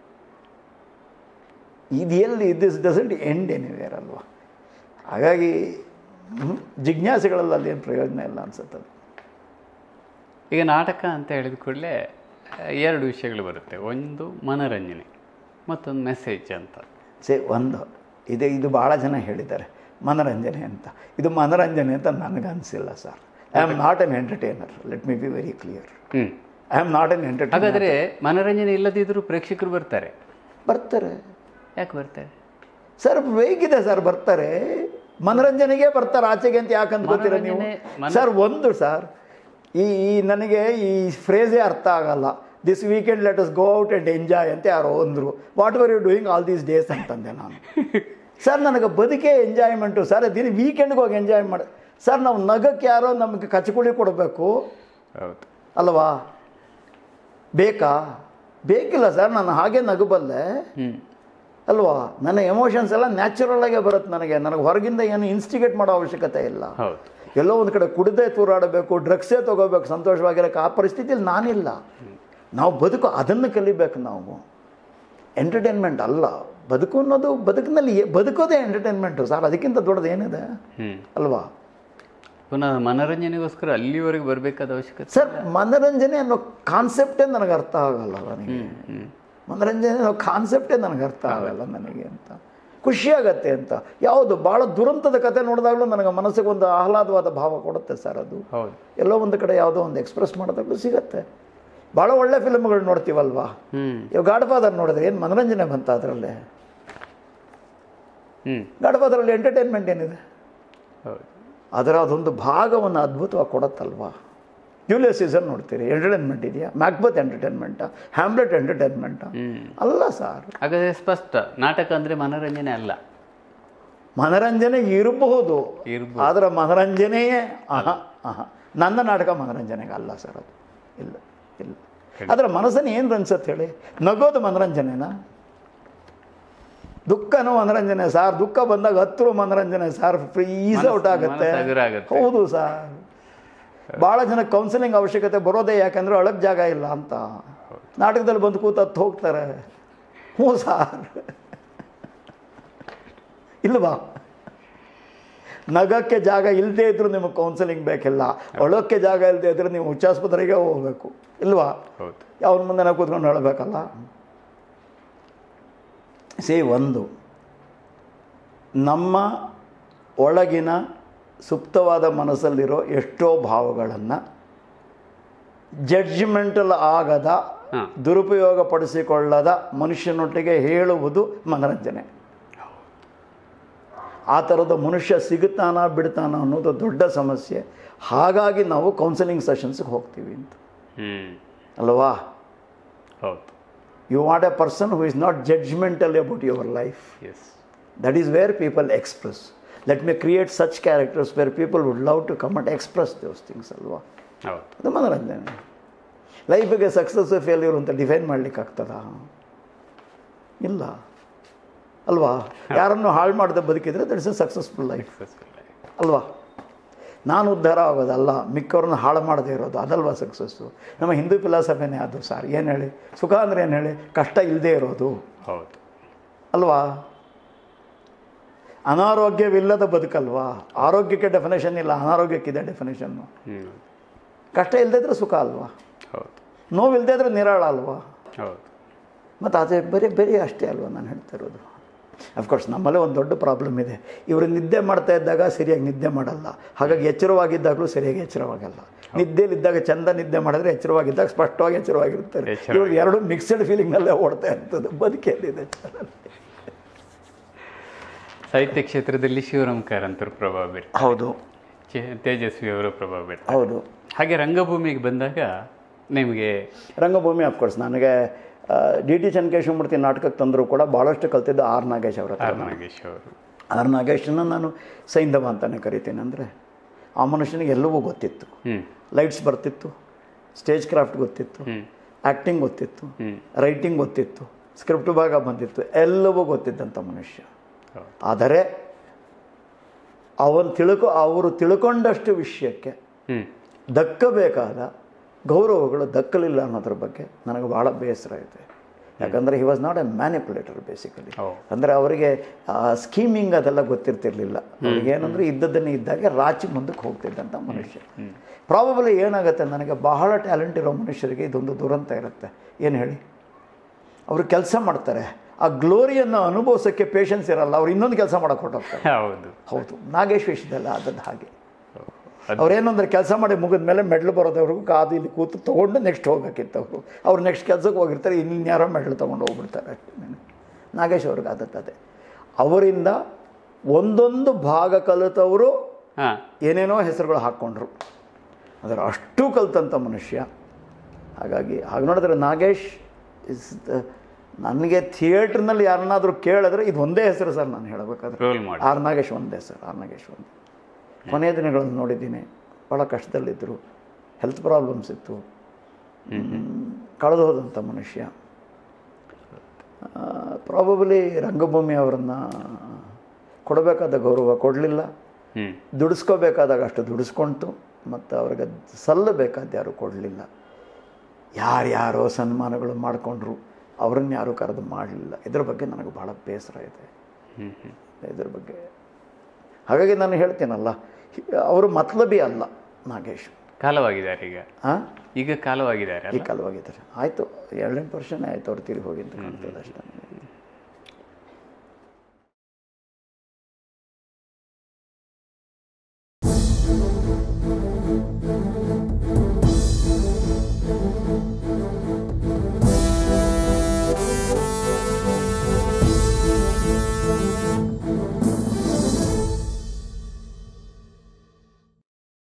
ಇದು ಎಲ್ಲಿ ದಿಸ್ ಡಸಂಟ್ ಎಂಡ್ ಎನಿವೇರ್ ಅಲ್ವಾ ಹಾಗಾಗಿ ಹ್ಮ್, ಜಿಜ್ಞಾಸೆಗಳಲ್ಲಿ ಅಲ್ಲೇನು ಪ್ರಯೋಜನ ಇಲ್ಲ ಅನ್ಸುತ್ತೆ ಈಗ ನಾಟಕ ಅಂತ ಹೇಳಿದ ಕೂಡಲೇ ಎರಡು ವಿಷಯಗಳು ಬರುತ್ತೆ ಒಂದು ಮನೋರಂಜನೆ ಮತ್ತೊಂದು ಮೆಸೇಜ್ ಅಂತ ಸೇ ಒಂದು ಇದೆ ಇದು ಭಾಳ ಜನ ಹೇಳಿದ್ದಾರೆ ಮನೋರಂಜನೆ ಅಂತ ಇದು ಮನೋರಂಜನೆ ಅಂತ ನನಗೆ ಅನಿಸಿಲ್ಲ sir I am not an entertainer let me be very clear hmm I am not an entertainer ಹಾಗಾದ್ರೆ ಮನೋರಂಜನೆ ಇಲ್ಲದಿದ್ರೂ ಪ್ರೇಕ್ಷಕರು ಬರ್ತಾರೆ ಬರ್ತಾರೆ ಯಾಕೆ ಬರ್ತಾರೆ ಸರ್ ಹೇಗಿದೆ ಸರ್ ಬರ್ತಾರೆ ಮನೋರಂಜನೆಗೆ ಬರ್ತಾರೆ ಆಚೆಗೆ ಅಂತ ಯಾಕೆ ಅಂದ್ಕೋತೀರ ನೀವು ಮನೋರಂಜನೆ- ಸರ್ ಒಂದು ಸರ್ ಈ ಈ ನನಗೆ ಈ ಫ್ರೇಸೇ ಅರ್ಥ ಆಗಲ್ಲ this weekend let us go out and enjoy ಅಂತ ಯಾರೋ ಅಂದರು what were you doing all these days ಅಂತಂದೆ ನಾನು ಸರ್ ನನಗೆ ಬದುಕೆ ಎಂಜಾಯ್ಮೆಂಟು ಸರ್ ದಿನ ವೀಕೆಂಡ್ಗೆ ಹೋಗಿ ಎಂಜಾಯ್ ಮಾಡಿ ಸರ್ ನಾವು ನಗಕ್ಕೆ ಯಾರೋ ನಮಗೆ ಕಚಕುಳಿ ಕೊಡಬೇಕು ಹೌದು ಅಲ್ವಾ ಬೇಕಾ ಬೇಕಿಲ್ಲ ಸರ್ ನಾನು ಹಾಗೆ ನಗಬಲ್ಲೆ ಹ್ಮ್ ಅಲ್ವಾ ನನ್ನ ಎಮೋಷನ್ಸ್ ಎಲ್ಲ ನ್ಯಾಚುರಲ್ ಆಗೇ ಬರುತ್ತೆ ನನಗೆ ನನಗೆ ಹೊರಗಿಂದ ಏನು ಇನ್ಸ್ಟಿಗೇಟ್ ಮಾಡೋ ಅವಶ್ಯಕತೆ ಇಲ್ಲ ಹೌದು ಎಲ್ಲೋ ಒಂದು ಕಡೆ ಕುಡ್ದೇ ತೂರಾಡಬೇಕು ಡ್ರಗ್ಸೇ ತೊಗೋಬೇಕು ಸಂತೋಷವಾಗಿರೋಕೆ ಆ ಪರಿಸ್ಥಿತಿಯಲ್ಲಿ ನಾನಿಲ್ಲ ನಾವು ಬದುಕು ಅದನ್ನು ಕಲಿಬೇಕು ನಾವು ಎಂಟರ್ಟೈನ್ಮೆಂಟ್ ಅಲ್ಲ ಬದುಕು ಅನ್ನೋದು ಬದುಕಿನಲ್ಲಿ ಏ- ಬದುಕೋದೇ ಎಂಟರ್ಟೈನ್ಮೆಂಟು ಸರ್ ಅದಕ್ಕಿಂತ ದೊಡ್ಡದು ಏನಿದೆ ಹ್ಮ್ ಅಲ್ವಾ ಪುನಃ ಮನೋರಂಜನೆಗೋಸ್ಕರ ಅಲ್ಲಿವರೆಗೆ ಬರಬೇಕಾದ ಅವಶ್ಯಕತೆ ಸರ್ ಮನೋರಂಜನೆ ಅನ್ನೋ ಕಾನ್ಸೆಪ್ಟೇ ನನಗೆ ಅರ್ಥ ಆಗಲ್ಲ ನನಗೆ ಹ್ಮ್ ಮನೋರಂಜನೆ ಅನ್ನೋ ಕಾನ್ಸೆಪ್ಟೇ ನನಗೆ ಅರ್ಥ ಆಗಲ್ಲ ನನಗೆ ಅಂತ ಖುಷಿಯಾಗತ್ತೆ ಅಂತ ಯಾವುದು ಭಾಳ ದುರಂತದ ಕತೆ ನೋಡಿದಾಗಲೂ ನನಗೆ ಮನಸ್ಸಿಗೆ ಒಂದು ಆಹ್ಲಾದವಾದ ಭಾವ ಕೊಡುತ್ತೆ ಸರ್ ಅದು ಹೌದು ಎಲ್ಲೋ ಒಂದು ಕಡೆ ಯಾವುದೋ ಒಂದು ಎಕ್ಸ್ಪ್ರೆಸ್ ಮಾಡೋದಾಗಲೂ ಸಿಗತ್ತೆ ಭಾಳ ಒಳ್ಳೆ ಫಿಲ್ಮ್ಗಳು ನೋಡ್ತೀವಲ್ವಾ ಹ್ಮ್ ಇವಾಗ ಗಾಡ್ ಫಾದರ್ ನೋಡಿದ್ರೆ ಏನು ಮನೋರಂಜನೆ ಬಂತ ಅದರಲ್ಲೇ ಹ್ಮ್ ಗಾಡ್ ಫಾದರಲ್ಲಿ ಎಂಟರ್ಟೈನ್ಮೆಂಟ್ ಏನಿದೆ ಹೌದು ಅದರ ಅದೊಂದು ಭಾಗವನ್ನು ಅದ್ಭುತವಾಗಿ ಕೊಡುತ್ತಲ್ವಾ ಜೂಲಿಯಸ್ ಸೀಸರ್ ನೋಡ್ತೀರಿ ಎಂಟರ್ಟೈನ್ಮೆಂಟ್ ಇದೆಯಾ ಮ್ಯಾಕ್ಬತ್ ಎಂಟರ್ಟೈನ್ಮೆಂಟಾ ಹ್ಯಾಮ್ಲೆಟ್ ಎಂಟರ್ಟೈನ್ಮೆಂಟಾ ಅಲ್ಲ ಸರ್ ಹಾಗಾದ್ರೆ ಸ್ಪಷ್ಟ ನಾಟಕ ಅಂದರೆ ಮನೋರಂಜನೆ ಅಲ್ಲ ಮನರಂಜನೆ ಇರಬಹುದು ಇರ್ಬೋದು ಆದರೆ ಮನರಂಜನೆಯೇ ಆಹ ಆಹ ನನ್ನ ನಾಟಕ ಮನರಂಜನೆಗೆ ಅಲ್ಲ ಸರ್ ಅದು ಇಲ್ಲ ಇಲ್ಲ ಆದರೆ ಮನಸ್ಸನ್ನು ಏನು ಅನ್ಸತ್ತೆ ಹೇಳಿ ನಗೋದು ಮನರಂಜನೆನಾ ದುಃಖನೂ ಮನರಂಜನೆ ಸಾರ್ ದುಃಖ ಬಂದಾಗ ಹತ್ತಿರ ಮನರಂಜನೆ ಸಾರ್ ಫ್ರೀಸ್ ಔಟ್ ಆಗುತ್ತೆ ಮನಸ್ಸು ಹಗುರ ಆಗುತ್ತೆ. ಹೌದು ಸರ್ ಭಾಳ ಜನ ಕೌನ್ಸಿಲಿಂಗ್ ಅವಶ್ಯಕತೆ ಬರೋದೇ ಯಾಕಂದ್ರೆ ಅಳಕ್ ಜಾಗ ಇಲ್ಲ ಅಂತ ನಾಟಕದಲ್ಲಿ ಬಂದು ಕೂತು ಹತ್ತು ಹೋಗ್ತಾರೆ ಹ್ಞೂ ಸಾರ್ ಇಲ್ವಾ ನಗಕ್ಕೆ ಜಾಗ ಇಲ್ಲದೇ ಇದ್ರೂ ನಿಮಗೆ ಕೌನ್ಸಿಲಿಂಗ್ ಬೇಕಿಲ್ಲ ಅಳೋಕ್ಕೆ ಜಾಗ ಇಲ್ಲದೆ ಇದ್ರೆ ನೀವು ಹುಚ್ಚಾಸ್ಪತ್ರೆಗೆ ಹೋಗಬೇಕು ಇಲ್ವಾ ಹೌದು ಅವ್ರ ಮುಂದೆ ನಾವು ಕೂತ್ಕೊಂಡು ಹೇಳಬೇಕಲ್ಲ ಸಿ ಒಂದು ನಮ್ಮ ಒಳಗಿನ ಸುಪ್ತವಾದ ಮನಸ್ಸಲ್ಲಿರೋ ಎಷ್ಟೋ ಭಾವಗಳನ್ನು ಜಡ್ಜ್ಮೆಂಟಲ್ ಆಗದ ಹಾಂ ದುರುಪಯೋಗ ಪಡಿಸಿಕೊಳ್ಳದ ಮನುಷ್ಯನೊಟ್ಟಿಗೆ ಹೇಳುವುದು ಮನರಂಜನೆ ಆ ಥರದ ಮನುಷ್ಯ ಸಿಗುತ್ತಾನ ಬಿಡ್ತಾನ ಅನ್ನೋದು ದೊಡ್ಡ ಸಮಸ್ಯೆ ಹಾಗಾಗಿ ನಾವು ಕೌನ್ಸಿಲಿಂಗ್ ಸೆಷನ್ಸ್ಗೆ ಹೋಗ್ತೀವಿ ಅಂತ ಹ್ಞೂ ಅಲ್ವಾ ಹೌದು you want a person who is not judgemental about your life as that is where people express let me create such characters where people would love to come and express those things ಅಲ್ವಾ ಹೌದು ಅದು ಮನೋರಂಜನೆ ಲೈಫಿಗೆ success failure ಅಂತ define ಮಾಡ್ಲಿಕ್ಕೆ ಆಗ್ತದಾ ಇಲ್ಲ ಅಲ್ವಾ ಯಾರನ್ನು ಹಾಳು ಮಾಡದೆ ಬದುಕಿದ್ರೆ that is a successful life successful ಅಲ್ವಾ ನಾನು ಉದ್ಧಾರ ಆಗೋದಲ್ಲ ಮಿಕ್ಕವ್ರನ್ನ ಹಾಳು ಮಾಡದೇ ಇರೋದು ಅದಲ್ವಾ ಸಕ್ಸಸ್ಸು ನಮ್ಮ ಹಿಂದೂ ಫಿಲಾಸಫಿನೇ ಅದು ಸರ್ ಏನು ಹೇಳಿ ಸುಖ ಅಂದರೆ ಏನು ಹೇಳಿ ಕಷ್ಟ ಇಲ್ಲದೆ ಇರೋದು ಹೌದು ಅಲ್ವಾ ಅನಾರೋಗ್ಯವಿಲ್ಲದ ಬದುಕಲ್ವಾ ಆರೋಗ್ಯಕ್ಕೆ ಡೆಫಿನೇಷನ್ ಇಲ್ಲ ಅನಾರೋಗ್ಯಕ್ಕಿದೆ ಡೆಫಿನೇಷನ್ನು ಹ್ಞೂ ಕಷ್ಟ ಇಲ್ಲದೇ ಇದ್ರೆ ಸುಖ ಅಲ್ವಾ ಹೌದು ನೋವಿಲ್ಲದೆ ಇದ್ರೆ ನಿರಾಳ ಅಲ್ವಾ ಹೌದು ಮತ್ತು ಅದೇ ಬರೀ ಬರೀ ಅಷ್ಟೇ ಅಲ್ವಾ ನಾನು ಹೇಳ್ತಾ ಇರೋದು ಅಫ್ಕೋರ್ಸ್ ನಮ್ಮಲ್ಲೇ ಒಂದು ದೊಡ್ಡ ಪ್ರಾಬ್ಲಮ್ ಇದೆ ಇವರು ನಿದ್ದೆ ಮಾಡ್ತಾ ಇದ್ದಾಗ ಸರಿಯಾಗಿ ನಿದ್ದೆ ಮಾಡಲ್ಲ ಹಾಗಾಗಿ ಎಚ್ಚರವಾಗಿದ್ದಾಗಲೂ ಸರಿಯಾಗಿ ಎಚ್ಚರವಾಗಲ್ಲ ನಿದ್ದೆಲಿದ್ದಾಗ ಚಂದ ನಿದ್ದೆ ಮಾಡಿದ್ರೆ ಎಚ್ಚರವಾಗಿದ್ದಾಗ ಸ್ಪಷ್ಟವಾಗಿ ಎಚ್ಚರವಾಗಿರ್ತಾರೆ ಎಚ್ಚರವಾಗಿ. ಇವರು ಎರಡು ಮಿಕ್ಸ್ಡ್ ಫೀಲಿಂಗ್ನಲ್ಲೇ ಓಡ್ತಾ ಇರ್ತದೆ ಬದುಕೇನಿದೆ ಸಾಹಿತ್ಯ ಕ್ಷೇತ್ರದಲ್ಲಿ ಶಿವರಾಮ್ ಕಾರಂತರ ಪ್ರಭಾವ ಬೀರ್ತಾರೆ ಹೌದು ಚೇ- ತೇಜಸ್ವಿ ಅವರ ಪ್ರಭಾವ ಬೀರ್ತಾರೆ ಹೌದು ಹಾಗೆ ರಂಗಭೂಮಿಗೆ ಬಂದಾಗ ನಿಮಗೆ ರಂಗಭೂಮಿ ಅಫ್ಕೋರ್ಸ್ ನನಗೆ ಡಿ ಟಿ ಚನ್ನಕೇಶವಮೂರ್ತಿ ನಾಟಕಕ್ಕೆ ತಂದರೂ ಕೂಡ ಭಾಳಷ್ಟು ಕಲ್ತಿದ್ದು ಆರ್ ನಾಗೇಶ್ ಅವರ ಹತ್ರ ಆರ್ ನಾಗೇಶ್ ಅವರು ಆರ್ ನಾಗೇಶನ್ನ ನಾನು ಸೈಂಧವ ಅಂತಲೇ ಕರಿತೀನಿ ಅಂದರೆ ಆ ಮನುಷ್ಯನಿಗೆ ಎಲ್ಲವೂ ಗೊತ್ತಿತ್ತು ಹ್ಞೂ ಲೈಟ್ಸ್ ಬರ್ತಿತ್ತು ಸ್ಟೇಜ್ ಕ್ರಾಫ್ಟ್ ಗೊತ್ತಿತ್ತು ಹ್ಞೂ ಆ್ಯಕ್ಟಿಂಗ್ ಗೊತ್ತಿತ್ತು ಹ್ಞೂ ರೈಟಿಂಗ್ ಗೊತ್ತಿತ್ತು ಸ್ಕ್ರಿಪ್ಟ್ ಭಾಗ ಬಂದಿತ್ತು ಎಲ್ಲವೂ ಗೊತ್ತಿದ್ದಂಥ ಮನುಷ್ಯ ಹೌದು ಆದರೆ ಅವರು ತಿಳ್ಕೊ ಅವರು ತಿಳ್ಕೊಂಡಷ್ಟು ವಿಷಯಕ್ಕೆ ಹ್ಞೂ ದಕ್ಕಬೇಕಾದ ಗೌರವಗಳು ದಕ್ಕಲಿಲ್ಲ ಅನ್ನೋದ್ರ ಬಗ್ಗೆ ನನಗೆ ಭಾಳ ಬೇಸರ ಇದೆ ಯಾಕಂದರೆ he was not a manipulator basically ಓ ಅಂದರೆ ಅವರಿಗೆ ಸ್ಕೀಮಿಂಗ್ ಅದೆಲ್ಲ ಗೊತ್ತಿರ್ತಿರ್ಲಿಲ್ಲ ಅವ್ರಿಗೆ ಏನಂದರೆ ಇದ್ದದ್ದನ್ನೇ ಇದ್ದಾಗೆ ರಾಚಿ ಮುಂದಕ್ಕೆ ಹೋಗ್ತಿದ್ದಂಥ ಮನುಷ್ಯ ಪ್ರಾಬಬಲಿ ಏನಾಗುತ್ತೆ ನನಗೆ ಬಹಳ ಟ್ಯಾಲೆಂಟ್ ಇರೋ ಮನುಷ್ಯರಿಗೆ ಇದೊಂದು ದುರಂತ ಇರುತ್ತೆ ಏನು ಹೇಳಿ ಅವರು ಕೆಲಸ ಮಾಡ್ತಾರೆ ಆ ಗ್ಲೋರಿಯನ್ನು ಅನುಭವಿಸೋಕ್ಕೆ ಪೇಷನ್ಸ್ ಇರಲ್ಲ ಅವ್ರು ಇನ್ನೊಂದು ಕೆಲಸ ಮಾಡೋಕೆ ಹೊರಟೋಗ್ತಾರೆ ಹೌದು ಹೌದು ನಾಗೇಶ್ ವಿಷಯದಲ್ಲ ಆದದ್ದು ಹಾಗೆ ಅದು ಅವ್ರೇನಂದ್ರೆ ಕೆಲಸ ಮಾಡಿ ಮುಗಿದ ಮೇಲೆ ಮೆಡ್ಲ್ ಬರೋದವ್ರಿಗೂ ಕಾದು ಇಲ್ಲಿ ಕೂತು ತೊಗೊಂಡು ನೆಕ್ಸ್ಟ್ ಹೋಗ್ಬೇಕಿತ್ತು ಅವರು ಅವ್ರು ನೆಕ್ಸ್ಟ್ ಕೆಲಸಕ್ಕೆ ಹೋಗಿರ್ತಾರೆ ಇನ್ಯಾರೋ ಮೆಡ್ಲ್ ತೊಗೊಂಡು ಹೋಗ್ಬಿಡ್ತಾರೆ ಅಷ್ಟೇ ನಾಗೇಶ್ ಅವ್ರಿಗೆ ಆದದ್ದು ಅದೇ ಅವರಿಂದ ಒಂದೊಂದು ಭಾಗ ಕಲಿತವರು ಹಾಂ ಏನೇನೋ ಹೆಸರುಗಳು ಹಾಕ್ಕೊಂಡ್ರು ಅದರ ಅಷ್ಟು ಕಲಿತಂಥ ಮನುಷ್ಯ ಹಾಗಾಗಿ ಹಾಗೆ ನೋಡಿದ್ರೆ ನಾಗೇಶ್ ಇಸ್ ದ ನನಗೆ ಥಿಯೇಟ್ರ್ನಲ್ಲಿ ಯಾರನ್ನಾದರೂ ಕೇಳಿದ್ರೆ ಇದು ಒಂದೇ ಹೆಸರು ಸರ್ ನಾನು ಹೇಳಬೇಕಾದ್ರೆ ರೋಲ್ ಮಾಡಿ ಆರ್ ನಾಗೇಶ್ ಒಂದೇ ಸರ್ ಆರ್ ನಾಗೇಶ್ ಒಂದೇ ಕೊನೆಯ ದಿನಗಳನ್ನು ನೋಡಿದ್ದೀನಿ ಭಾಳ ಕಷ್ಟದಲ್ಲಿದ್ದರು ಹೆಲ್ತ್ ಪ್ರಾಬ್ಲಮ್ಸ್ ಇತ್ತು ಕಳೆದು ಹೋದಂಥ ಮನುಷ್ಯ ಪ್ರಾಬಬಲಿ ರಂಗಭೂಮಿ ಅವರನ್ನು ಕೊಡಬೇಕಾದ ಗೌರವ ಕೊಡಲಿಲ್ಲ ಹ್ಞೂ ದುಡಿಸ್ಕೋಬೇಕಾದಾಗ ಅಷ್ಟು ದುಡಿಸ್ಕೊಂತು ಮತ್ತು ಅವ್ರಿಗೆ ಸಲ್ಲಬೇಕಾದ ಯಾರು ಕೊಡಲಿಲ್ಲ ಯಾರ್ಯಾರೋ ಸನ್ಮಾನಗಳು ಮಾಡಿಕೊಂಡ್ರು ಅವ್ರನ್ನ ಯಾರೂ ಕರೆದು ಮಾಡಲಿಲ್ಲ ಇದ್ರ ಬಗ್ಗೆ ನನಗೆ ಭಾಳ ಬೇಸರ ಇದೆ ಹ್ಞೂ ಹ್ಞೂ ಇದ್ರ ಬಗ್ಗೆ ಹಾಗಾಗಿ ನಾನು ಹೇಳ್ತೀನಲ್ಲ ಅವರು ಮತ್ಲಬಿ ಅಲ್ಲ ನಾಗೇಶ್ ಕಾಲವಾಗಿದ್ದಾರೆ ಈಗ ಹಾಂ ಈಗ ಕಾಲವಾಗಿದ್ದಾರೆ ಈ ಕಾಲವಾಗಿದ್ದಾರೆ ಆಯಿತು ಎರಡೆಂಟು ವರ್ಷನೇ ಆಯಿತು ಅವ್ರು ತಿರುಗಿ ಹೋಗಿ ಅಂತ ಕಾಣ್ತದೆ ಅಷ್ಟೇ